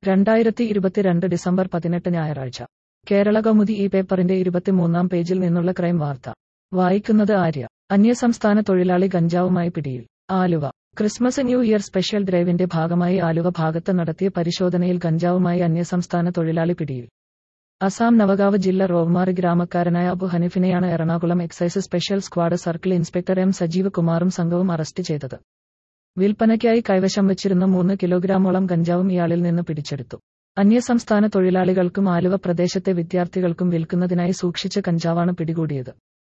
രണ്ടായിരത്തി ഇരുപത്തിരണ്ട് ഡിസംബർ പതിനെട്ട് ഞായറാഴ്ച കേരള കൗമുദി ഈ പേപ്പറിന്റെ ഇരുപത്തിമൂന്നാം പേജിൽ നിന്നുള്ള ക്രൈം വാർത്ത വായിക്കുന്നത് ആര്യ അന്യസംസ്ഥാന തൊഴിലാളി ഗഞ്ചാവുമായി പിടിയിൽ Aluva Christmas new year special ഡ്രൈവിന്റെ ഭാഗമായി ആലുവ ഭാഗത്ത് നടത്തിയ പരിശോധനയിൽ ഗഞ്ചാവുമായി അന്യസംസ്ഥാന തൊഴിലാളി പിടിയിൽ അസാം നവഗാവ് ജില്ല റോവ്മാറി ഗ്രാമക്കാരനായ അബു ഹനീഫിനെയാണ് Ernakulam excise special squad circle inspector M Sajeev കുമാറും സംഘവും അറസ്റ്റ് ചെയ്തത് വിൽപ്പനയ്ക്കായി കൈവശം വെച്ചിരുന്ന മൂന്ന് കിലോഗ്രാമോളം ഗഞ്ചാവും ഇയാളിൽ നിന്ന് പിടിച്ചെടുത്തു അന്യസംസ്ഥാന തൊഴിലാളികൾക്കും ആലുവ പ്രദേശത്തെ വിദ്യാർത്ഥികൾക്കും വിൽക്കുന്നതിനായി സൂക്ഷിച്ച കഞ്ചാവാണ് പിടികൂടിയത്